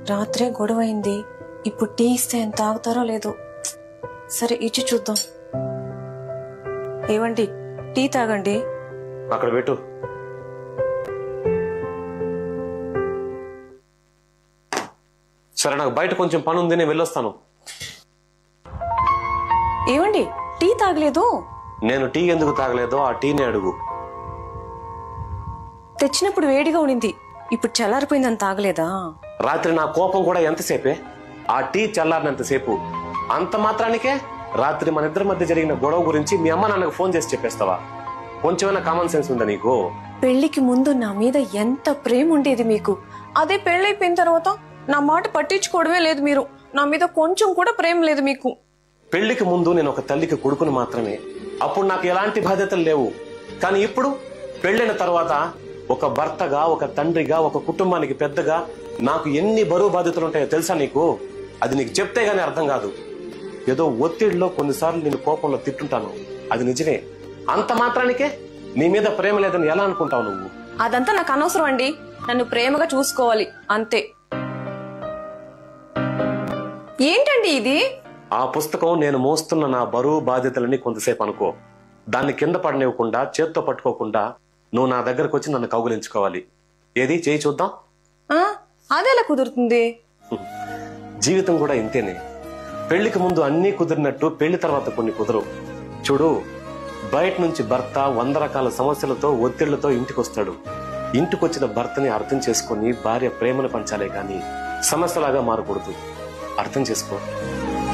రాత్రే గొడవ అయింది ఇప్పుడు టీ ఇస్తే ఎంత తాగుతారో లేదో సరే ఇచ్చి చూద్దాం ఏవండి టీ తాగండి అక్కడ పెట్టు సరే నాకు బయట కొంచెం పని ఉంది నేను వెళ్ళొస్తాను ఏవండి టీ తాగలేదు నేను టీ ఎందుకు తాగలేదో ఆ టీని అడుగు తెచ్చినప్పుడు వేడిగా ఉండింది ఇప్పుడు చల్లారిపోయిందని తాగలేదా రాత్రి నా కోపం కూడా ఎంతసేపే ఆ టీ చల్లారినంతసేపు అంత మాత్రానికే రాత్రి మన ఇద్దరి మధ్య జరిగిన గొడవ గురించి మీ అమ్మ నాన్నకు ఫోన్ చేసి చెప్పేస్తావా కొంచెమైనా కామన్ సెన్స్ ఉందా నీకు పెళ్లికి ముందు నా మీద ఎంత ప్రేమ ఉండేది మీకు అదే పెళ్ళైపోయిన తర్వాత నా మాట పట్టించుకోవడమే లేదు మీరు నా మీద కొంచెం కూడా ప్రేమ లేదు మీకు పెళ్లికి ముందు నేను ఒక తల్లికి కొడుకుని మాత్రమే అప్పుడు నాకు ఎలాంటి బాధ్యతలు లేవు కానీ ఇప్పుడు పెళ్ళైన తర్వాత ఒక భర్తగా ఒక తండ్రిగా ఒక కుటుంబానికి పెద్దగా నాకు ఎన్ని బరువు బాధ్యతలు ఉంటాయో తెలుసా నీకు అది నీకు చెప్తే గానీ అర్థం కాదు ఏదో ఒత్తిడిలో కొన్నిసార్లు నేను కోపంలో తిట్టుంటాను అది నిజమే అంత మాత్రానికే నీ మీద ప్రేమ లేదని ఎలా అనుకుంటావు నువ్వు అదంతా నాకు అనవసరం అండి నన్ను ప్రేమగా చూసుకోవాలి అంతే ఏంటండి ఇది ఆ పుస్తకం నేను మోస్తున్న నా బరువు బాధ్యతలని కొంతసేపు అనుకో దాన్ని కింద పడనివ్వకుండా చేత్తో పట్టుకోకుండా నువ్వు నా దగ్గరకు వచ్చి నన్ను కౌగులించుకోవాలి ఏది చేయి చూద్దాం ఆ అదెలా కుదురుతుంది జీవితం కూడా ఇంతేనే పెళ్లికి ముందు అన్నీ కుదిరినట్టు పెళ్లి తర్వాత కొన్ని కుదరవు చూడు బయట నుంచి భర్త వంద రకాల సమస్యలతో ఒత్తిళ్లతో ఇంటికి వస్తాడు ఇంటికొచ్చిన భర్తని అర్థం చేసుకొని భార్య ప్రేమను పంచాలే కానీ సమస్యలాగా మారకూడదు అర్థం చేసుకో